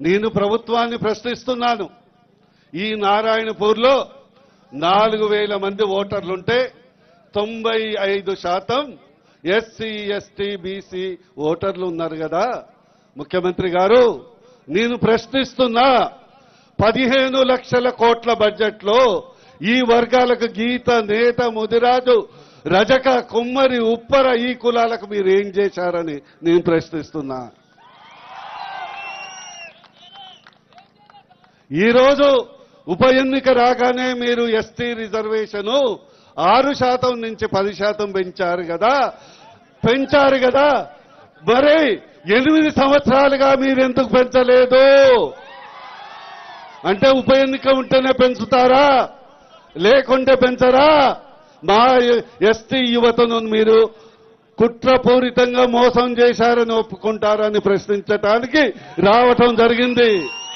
నేను ప్రభుత్వాన్ని ప్రశ్నిస్తున్నాను ఈ నారాయణపూర్లో నాలుగు వేల మంది ఓటర్లుంటే తొంభై ఐదు శాతం ఎస్సీ ఎస్టీ బీసీ ఓటర్లు ఉన్నారు కదా ముఖ్యమంత్రి గారు నేను ప్రశ్నిస్తున్నా పదిహేను లక్షల కోట్ల బడ్జెట్లో ఈ వర్గాలకు గీత నేత ముదిరాజు రజక కుమ్మరి ఉప్పర ఈ కులాలకు మీరు ఏం చేశారని నేను ప్రశ్నిస్తున్నా ఈరోజు ఉప ఎన్నిక రాగానే మీరు ఎస్టీ రిజర్వేషను ఆరు శాతం నుంచి పది శాతం పెంచారు కదా పెంచారు కదా మరి ఎనిమిది సంవత్సరాలుగా మీరు ఎందుకు పెంచలేదు అంటే ఉప ఎన్నిక ఉంటేనే పెంచుతారా లేకుంటే పెంచరా మా ఎస్టీ యువతను మీరు కుట్రపూరితంగా మోసం చేశారని ఒప్పుకుంటారని ప్రశ్నించటానికి రావటం జరిగింది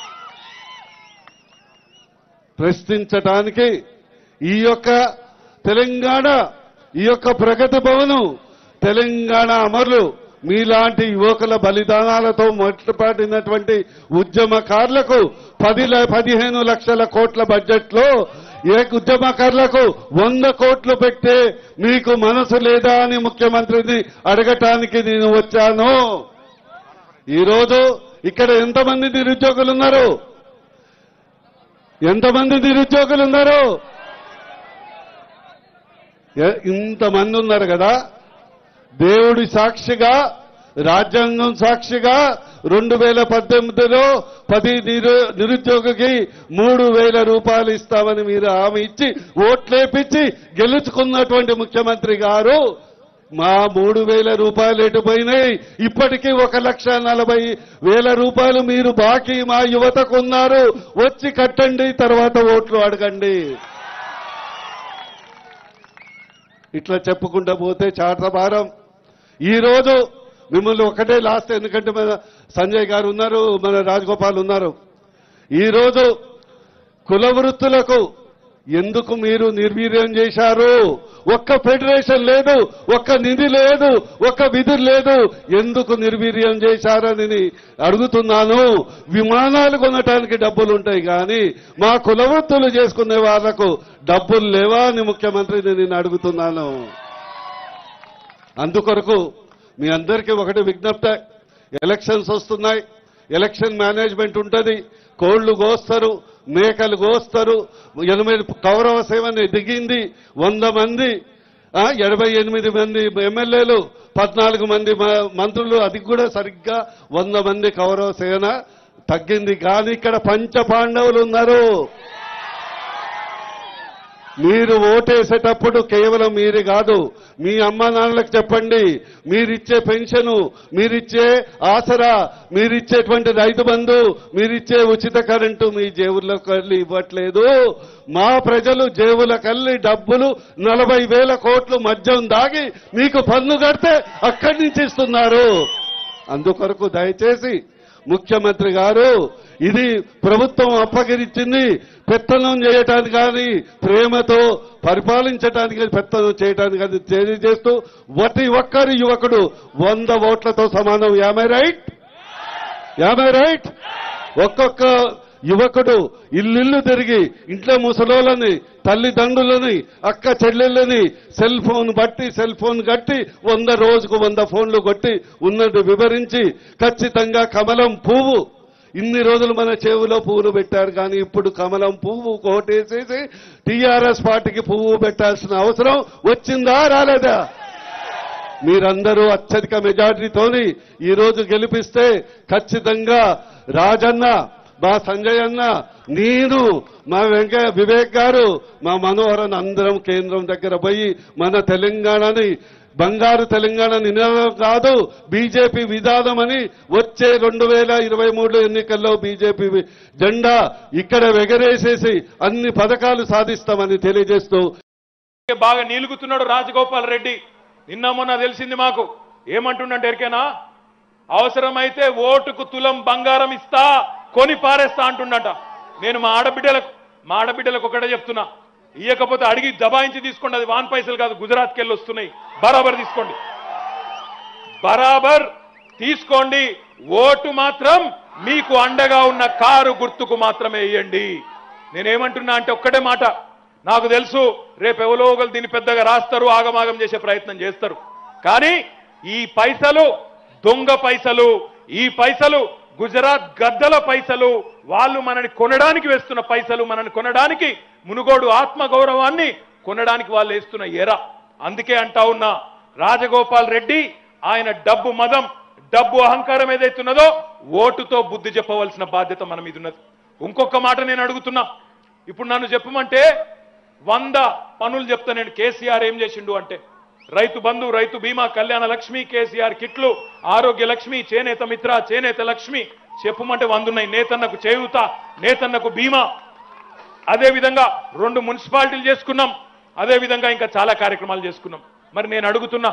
ప్రశ్నించటానికి ఈ యొక్క తెలంగాణ ఈ యొక్క ప్రగతి భవనం తెలంగాణ అమరులు మీలాంటి యువకుల బలిదానాలతో మొట్టపాటినటువంటి ఉద్యమకారులకు పది ల- పదిహేను లక్షల కోట్ల బడ్జెట్లో ఏ ఉద్యమకారులకు వంద కోట్లు పెట్టే మీకు మనసు లేదా అని ముఖ్యమంత్రిని అడగటానికి నేను వచ్చాను ఈరోజు ఇక్కడ ఎంతమంది నిరుద్యోగులు ఉన్నారు ఎంతమంది నిరుద్యోగులు ఉన్నారు ఎ- ఇంతమంది ఉన్నారు కదా దేవుడి సాక్షిగా రాజ్యాంగం సాక్షిగా రెండు వేల పద్దెనిమిదిలో పది నిరు నిరుద్యోగికి మూడు వేల రూపాయలు ఇస్తామని మీరు హామీ ఇచ్చి ఓట్లేపించి గెలుచుకున్నటువంటి ముఖ్యమంత్రి గారు మా మూడు వేల రూపాయలు ఎటు పోయినాయి ఇప్పటికీ ఒక లక్ష నలభై వేల రూపాయలు మీరు బాకీ మా యువతకు ఉన్నారు వచ్చి కట్టండి తర్వాత ఓట్లు అడగండి ఇట్లా చెప్పుకుంటూ పోతే చాటభారం ఈ రోజు మిమ్మల్ని ఒకటే లాస్ట్ ఎందుకంటే మన సంజయ్ గారు ఉన్నారు మన రాజగోపాల్ ఉన్నారు ఈ రోజు కుల వృత్తులకు ఎందుకు మీరు నిర్వీర్యం చేశారు ఒక్క ఫెడరేషన్ లేదు ఒక్క నిధి లేదు ఒక్క విధి లేదు ఎందుకు నిర్వీర్యం చేశారని అడుగుతున్నాను విమానాలు కొనటానికి డబ్బులు ఉంటాయి కానీ మా కుల వృత్తులు చేసుకునే వాళ్లకు డబ్బులు లేవా అని ముఖ్యమంత్రిని నేను అడుగుతున్నాను అందుకొరకు మీ అందరికీ ఒకటి విజ్ఞప్తి ఎలక్షన్స్ వస్తున్నాయి ఎలక్షన్ మేనేజ్మెంట్ ఉంటుంది కోళ్లు కోస్తారు మేకలు కోస్తారు ఎనభై కౌరవ సేవని దిగింది వంద మంది ఆ, ఎనభై ఎనిమిది మంది ఎమ్మెల్యేలు పద్నాలుగు మంది మ- మంత్రులు అది కూడా సరిగ్గా వంద మంది కౌరవ సేన తగ్గింది కానీ ఇక్కడ పంచ పాండవులు ఉన్నారు మీరు ఓటేసేటప్పుడు కేవలం మీరు కాదు మీ అమ్మ నాన్నలకు చెప్పండి మీరిచ్చే పెన్షను మీరిచ్చే ఆసరా మీరిచ్చేటువంటి రైతు బంధు మీరిచ్చే ఉచిత కరెంటు మీ జేబుల్లోకి వెళ్ళి ఇవ్వట్లేదు మా ప్రజలు జేబులకెళ్ళి డబ్బులు నలభై వేల కోట్లు మద్యం దాగి మీకు పన్ను కడితే అక్కడి నుంచి ఇస్తున్నారు అందుకొరకు దయచేసి ముఖ్యమంత్రి గారు ఇది ప్రభుత్వం అప్పగిరిచ్చింది పెత్తనం చేయటానికి కానీ ప్రేమతో పరిపాలించడానికి పెత్తనం చేయటానికి కానీ తెలియజేస్తూ ప్రతి ఒక్కరి యువకుడు వంద ఓట్లతో సమానం యామై రైట్ యామై రైట్ ఒక్కొక్క యువకుడు ఇల్లు తిరిగి ఇంట్లో ముసలోళ్ళని తల్లిదండ్రులని అక్క చెల్లెళ్ళని సెల్ ఫోన్ బట్టి సెల్ ఫోన్ కట్టి వంద రోజుకు వంద ఫోన్లు కొట్టి ఉన్నట్టు వివరించి ఖచ్చితంగా కమలం పువ్వు ఇన్ని రోజులు మన చెవులో పువ్వులు పెట్టారు కానీ ఇప్పుడు కమలం పువ్వు కోటేసేసి టీఆర్ఎస్ పార్టీకి పువ్వు పెట్టాల్సిన అవసరం వచ్చిందా రాలేదా మీరందరూ అత్యధిక మెజార్టీతోని ఈ రోజు గెలిపిస్తే ఖచ్చితంగా రాజన్న మా సంజయ్ అన్న నేను మా వెంకయ్య వివేక్ గారు మా మనోహరన్ అందరం కేంద్రం దగ్గర పోయి మన తెలంగాణని బంగారు తెలంగాణ నినాదం కాదు బీజేపీ విధానం అని వచ్చే రెండు వేల ఇరవై మూడు ఎన్నికల్లో బీజేపీ జెండా ఇక్కడ ఎగరేసేసి అన్ని పథకాలు సాధిస్తామని తెలియజేస్తూ బాగా నీలుగుతున్నాడు రాజగోపాల్ రెడ్డి నిన్న మొన్న తెలిసింది మాకు ఏమంటుండంటే ఎరికేనా అవసరమైతే ఓటుకు తులం బంగారం ఇస్తా కొని పారేస్తా అంటుండట నేను మా ఆడబిడ్డలకు మా ఆడబిడ్డలకు ఒకటే చెప్తున్నా ఇయ్యకపోతే అడిగి దబాయించి తీసుకోండి అది వాన్ పైసలు కాదు గుజరాత్కి వెళ్ళి వస్తున్నాయి బరాబర్ తీసుకోండి బరాబర్ తీసుకోండి ఓటు మాత్రం మీకు అండగా ఉన్న కారు గుర్తుకు మాత్రమే వేయండి నేనేమంటున్నా అంటే ఒక్కటే మాట నాకు తెలుసు రేపు ఎవరో ఒకరు దీన్ని పెద్దగా రాస్తారు ఆగమాగం చేసే ప్రయత్నం చేస్తారు కానీ ఈ పైసలు దొంగ పైసలు ఈ పైసలు గుజరాత్ గద్దల పైసలు వాళ్ళు మనని కొనడానికి వేస్తున్న పైసలు మనని కొనడానికి మునుగోడు ఆత్మ గౌరవాన్ని కొనడానికి వాళ్ళు వేస్తున్న ఎర అందుకే అంటా ఉన్నా రాజగోపాల్ రెడ్డి ఆయన డబ్బు మదం డబ్బు అహంకారం ఏదైతున్నదో ఓటుతో బుద్ధి చెప్పవలసిన బాధ్యత మన మీద ఉన్నది ఇంకొక మాట నేను అడుగుతున్నా ఇప్పుడు నన్ను చెప్పమంటే వంద పనులు చెప్తా నేను కేసీఆర్ ఏం చేసిండు అంటే రైతు బంధు రైతు బీమా కళ్యాణ లక్ష్మి కేసీఆర్ కిట్లు ఆరోగ్య లక్ష్మి చేనేత మిత్ర చేనేత లక్ష్మి చెప్పమంటే వందున్నాయి నేతన్నకు చేయూత నేతన్నకు బీమా అదే విధంగా రెండు మున్సిపాలిటీలు చేసుకున్నాం అదే విధంగా ఇంకా చాలా కార్యక్రమాలు చేసుకున్నాం మరి నేను అడుగుతున్నా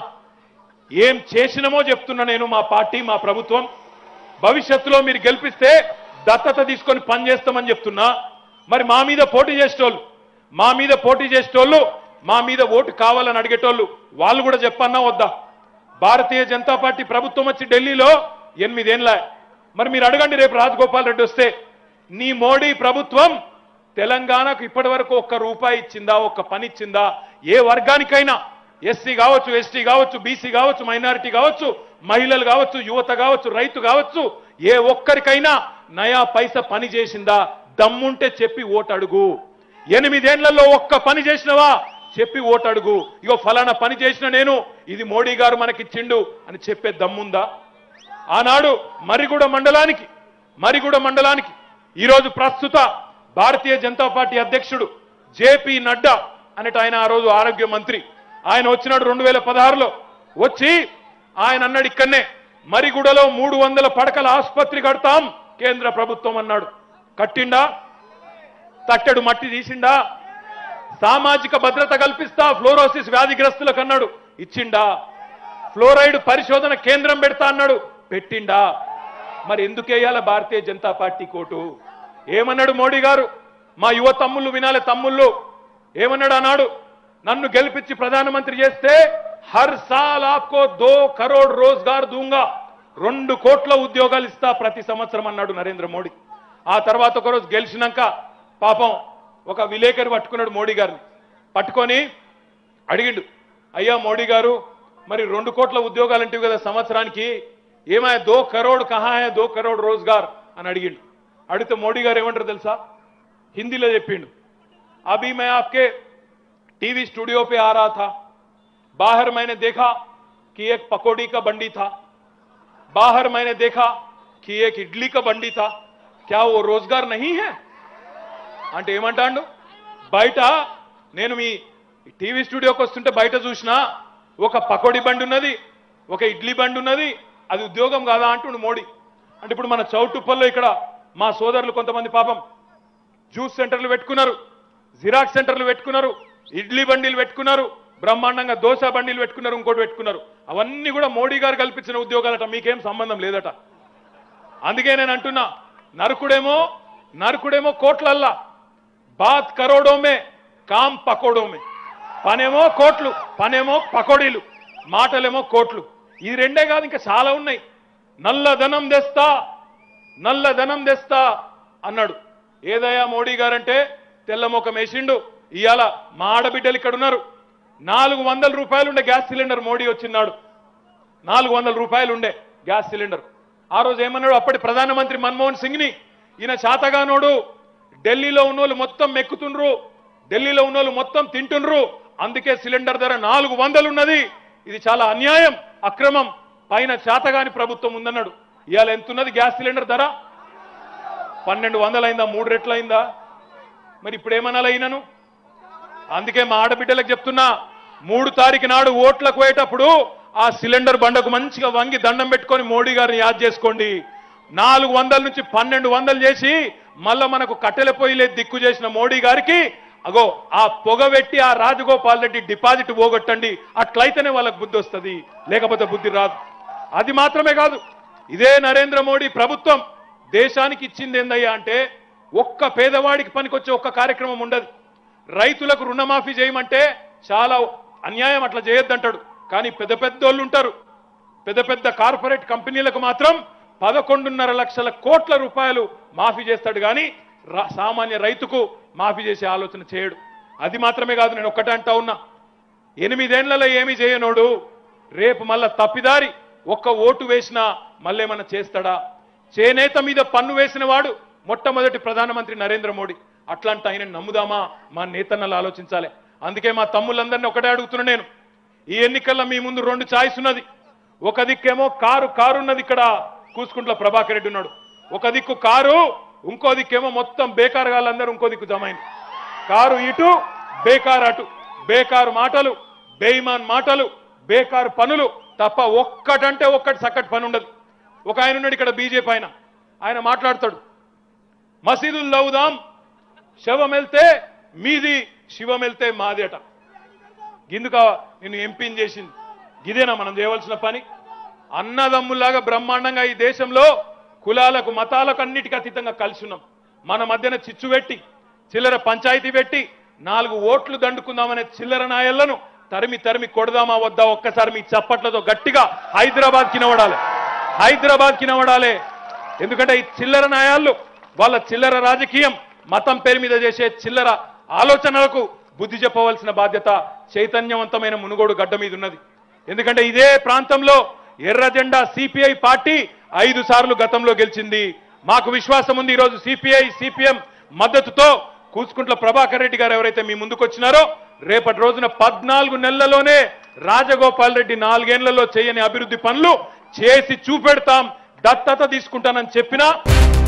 ఏం చేసినామో చెప్తున్నా నేను మా పార్టీ మా ప్రభుత్వం భవిష్యత్తులో మీరు గెలిపిస్తే దత్తత తీసుకొని పనిచేస్తామని చెప్తున్నా మరి మా మీద పోటీ చేసేటోళ్ళు మా మీద పోటీ చేసేటోళ్ళు మా మీద ఓటు కావాలని అడిగేటోళ్ళు వాళ్ళు కూడా చెప్పన్నా వద్దా భారతీయ జనతా పార్టీ ప్రభుత్వం వచ్చి ఢిల్లీలో ఎనిమిదేళ్ళ మరి మీరు అడగండి రేపు రాజగోపాల్ రెడ్డి వస్తే నీ మోడీ ప్రభుత్వం తెలంగాణకు ఇప్పటి వరకు ఒక్క రూపాయి ఇచ్చిందా ఒక్క పని ఇచ్చిందా ఏ వర్గానికైనా ఎస్సీ కావచ్చు ఎస్టీ కావచ్చు బీసీ కావచ్చు మైనారిటీ కావచ్చు మహిళలు కావచ్చు యువత కావచ్చు రైతు కావచ్చు ఏ ఒక్కరికైనా నయా పైస పని చేసిందా దమ్ముంటే చెప్పి ఓటు అడుగు ఎనిమిదేళ్లలో ఒక్క పని చేసినవా చెప్పి ఓటు అడుగు ఇగో ఫలానా పని చేసిన నేను ఇది మోడీ గారు మనకిచ్చిండు అని చెప్పే దమ్ముందా ఆనాడు మరిగూడ మండలానికి మరిగూడ మండలానికి ఈరోజు ప్రస్తుత భారతీయ జనతా పార్టీ అధ్యక్షుడు జేపీ నడ్డా అనేట ఆయన ఆ రోజు ఆరోగ్య మంత్రి ఆయన వచ్చినాడు రెండు వేల పదహారులో వచ్చి ఆయన అన్నాడు ఇక్కడనే మరిగూడలో మూడు వందల పడకల ఆసుపత్రి కడతాం కేంద్ర ప్రభుత్వం అన్నాడు కట్టిండా తట్టెడు మట్టి తీసిండా సామాజిక భద్రత కల్పిస్తా ఫ్లోరోసిస్ వ్యాధిగ్రస్తులకు అన్నాడు ఇచ్చిండా ఫ్లోరైడ్ పరిశోధన కేంద్రం పెడతా అన్నాడు పెట్టిండా మరి ఎందుకు వేయాల భారతీయ జనతా పార్టీ కోటు ఏమన్నాడు మోడీ గారు మా యువ తమ్ముళ్ళు వినాలి తమ్ముళ్ళు ఏమన్నాడు అన్నాడు నన్ను గెలిపించి ప్రధానమంత్రి చేస్తే హర్ సాల్ ఆప్కో దో కరోడ్ రోజ్గార్ దూంగా రెండు కోట్ల ఉద్యోగాలు ఇస్తా ప్రతి సంవత్సరం అన్నాడు నరేంద్ర మోడీ ఆ తర్వాత ఒకరోజు గెలిచినాక పాపం ఒక విలేకరి పట్టుకున్నాడు మోడీ గారిని పట్టుకొని అడిగిండు అయ్యా మోడీ గారు మరి రెండు కోట్ల ఉద్యోగాలు అంటే కదా సంవత్సరానికి ఏమాయ దో కరోడ్ కహా హై దో కరోడ్ రోజ్గార్ అని అడిగిండు అడిగితే మోడీ గారు ఏమంటారు తెలుసా హిందీలో చెప్పిండు అభి మే ఆప్కే टीवी स्टूडियो पे आ रहा था बाहर मैंने देखा कि एक पकौड़ी का बंडी था बाहर मैंने देखा कि एक इडली का बंडी था क्या वो रोजगार नहीं है అంటే ఏమంటాడు బయట నేను మీ టీవీ స్టూడియోకి వస్తుంటే బయట చూసినా ఒక పకోడీ బండి ఉన్నది ఒక ఇడ్లీ బండి ఉన్నది అది ఉద్యోగం కాదా అంటుండు మోడీ అంటే ఇప్పుడు మన చౌటుప్పల్లో ఇక్కడ మా సోదరులు కొంతమంది పాపం జ్యూస్ సెంటర్లు పెట్టుకున్నారు జిరాక్స్ సెంటర్లు పెట్టుకున్నారు ఇడ్లీ బండిలు పెట్టుకున్నారు బ్రహ్మాండంగా దోశ బండిలు పెట్టుకున్నారు ఇంకోటి పెట్టుకున్నారు అవన్నీ కూడా మోడీ గారు కల్పించిన ఉద్యోగాలట మీకేం సంబంధం లేదట అందుకే నేను అంటున్నా నరకుడేమో నరకుడేమో కోట్లల్లా బాత్ కరోడోమే కామ్ పకోడోమే పనేమో కోట్లు పనేమో పకోడీలు మాటలేమో కోట్లు ఇది రెండే కాదు ఇంకా చాలా ఉన్నాయి నల్లధనం తెస్తా నల్లధనం తెస్తా అన్నాడు ఏదయ్యా మోడీ గారంటే తెల్లముఖం వేసిండు ఇవాళ మా ఆడబిడ్డలు ఇక్కడ ఉన్నారు నాలుగు వందల రూపాయలు ఉండే గ్యాస్ సిలిండర్ మోడీ వచ్చిన్నాడు నాలుగు వందల రూపాయలు ఉండే గ్యాస్ సిలిండర్ ఆ రోజు ఏమన్నాడు అప్పటి ప్రధానమంత్రి మన్మోహన్ సింగ్ ని ఈయన చాతగానోడు ఢిల్లీలో ఉన్నోళ్ళు మొత్తం మెక్కుతుండ్రు ఢిల్లీలో ఉన్నోళ్ళు మొత్తం తింటుండ్రు అందుకే సిలిండర్ ధర నాలుగు వందలు ఉన్నది ఇది చాలా అన్యాయం అక్రమం పైన చాతగాని ప్రభుత్వం ఉందన్నాడు ఇవాళ ఎంత ఉన్నది గ్యాస్ సిలిండర్ ధర పన్నెండు వందలైందా మూడు రెట్లయిందా మరి ఇప్పుడు ఏమనాలి అయినను అందుకే మా ఆడబిడ్డలకు చెప్తున్నా మూడు తారీఖు నాడు ఓట్లకు పోయేటప్పుడు ఆ సిలిండర్ బండకు మంచిగా వంగి దండం పెట్టుకొని మోడీ గారిని యాద్ చేసుకోండి నాలుగు వందల నుంచి పన్నెండు వందలు చేసి మళ్ళా మనకు కట్టెల పొయ్యిలే దిక్కు చేసిన మోడీ గారికి అగో ఆ పొగ పెట్టి ఆ రాజగోపాల్ రెడ్డి డిపాజిట్ పోగొట్టండి అట్లయితేనే వాళ్ళకి బుద్ధి వస్తుంది లేకపోతే బుద్ధి రాదు అది మాత్రమే కాదు ఇదే నరేంద్ర మోడీ ప్రభుత్వం దేశానికి ఇచ్చింది ఏందయ్యా అంటే ఒక్క పేదవాడికి పనికొచ్చే ఒక్క కార్యక్రమం ఉండదు రైతులకు రుణమాఫీ చేయమంటే చాలా అన్యాయం అట్లా చేయొద్దంటాడు కానీ పెద్ద పెద్ద వాళ్ళు ఉంటారు పెద్ద పెద్ద కార్పొరేట్ కంపెనీలకు మాత్రం పదకొండున్నర లక్షల కోట్ల రూపాయలు మాఫీ చేస్తాడు కానీ రా- సామాన్య రైతుకు మాఫీ చేసే ఆలోచన చేయడు అది మాత్రమే కాదు నేను ఒక్కటే అంటా ఉన్నా ఎనిమిదేళ్లలో ఏమీ చేయనోడు రేపు మళ్ళా తప్పిదారి ఒక్క ఓటు వేసినా మళ్ళేమన్నా చేస్తాడా చేనేత మీద పన్ను వేసిన వాడు మొట్టమొదటి ప్రధానమంత్రి నరేంద్ర మోడీ అట్లాంటి ఆయన నమ్ముదామా మా నేతన్నలు ఆలోచించాలి అందుకే మా తమ్ముళ్ళందరినీ ఒకటే అడుగుతున్నా నేను ఈ ఎన్నికల్లో మీ ముందు రెండు ఛాయిస్ ఉన్నది ఒక దిక్కేమో కారు కారు ఉన్నది ఇక్కడ కూసుకుంట్ల ప్రభాకర్ రెడ్డి ఉన్నాడు ఒక దిక్కు కారు ఇంకో దిక్కేమో మొత్తం బేకారు వాళ్ళందరూ ఇంకో దిక్కు జమైంది కారు ఇటు బేకారు అటు బేకారు మాటలు బేయిమాన్ మాటలు బేకారు పనులు తప్ప ఒక్కటంటే ఒక్కటి సక్కటి పని ఉండదు ఒక ఆయన ఉన్నాడు ఇక్కడ బీజేపీ ఆయన ఆయన మాట్లాడతాడు మసీదులు లవుదాం శవం వెళ్తే మీది శివం వెళ్తే మాది అట గిందుక నేను ఎంపీని చేసింది ఇదేనా మనం చేయవలసిన పని అన్నదమ్ములాగా బ్రహ్మాండంగా ఈ దేశంలో కులాలకు మతాలకు అన్నిటికీ అతీతంగా కలిసి ఉన్నాం మన మధ్యన చిచ్చు పెట్టి చిల్లర పంచాయతీ పెట్టి నాలుగు ఓట్లు దండుకుందామనే చిల్లర నాయళ్లను తరిమి తరిమి కొడదామా వద్దా ఒక్కసారి మీ చప్పట్లతో గట్టిగా హైదరాబాద్ కినవడాలి హైదరాబాద్ కినవడాలి ఎందుకంటే ఈ చిల్లర నాయాళ్ళు వాళ్ళ చిల్లర రాజకీయం మతం పేరు మీద చేసే చిల్లర ఆలోచనలకు బుద్ధి చెప్పవలసిన బాధ్యత చైతన్యవంతమైన మునుగోడు గడ్డ మీద ఉన్నది ఎందుకంటే ఇదే ప్రాంతంలో ఎర్ర జెండా సిపిఐ పార్టీ ఐదు సార్లు గతంలో గెలిచింది మాకు విశ్వాసం ఉంది ఈరోజు సిపిఐ సిపిఎం మద్దతుతో కూసుకుంట్ల ప్రభాకర్ రెడ్డి గారు ఎవరైతే మీ ముందుకు వచ్చినారో రేపటి రోజున పద్నాలుగు నెలల్లోనే రాజగోపాల్ రెడ్డి నాలుగేళ్లలో చేయని అభివృద్ధి పనులు చేసి చూపెడతాం దత్తత తీసుకుంటానని చెప్పినా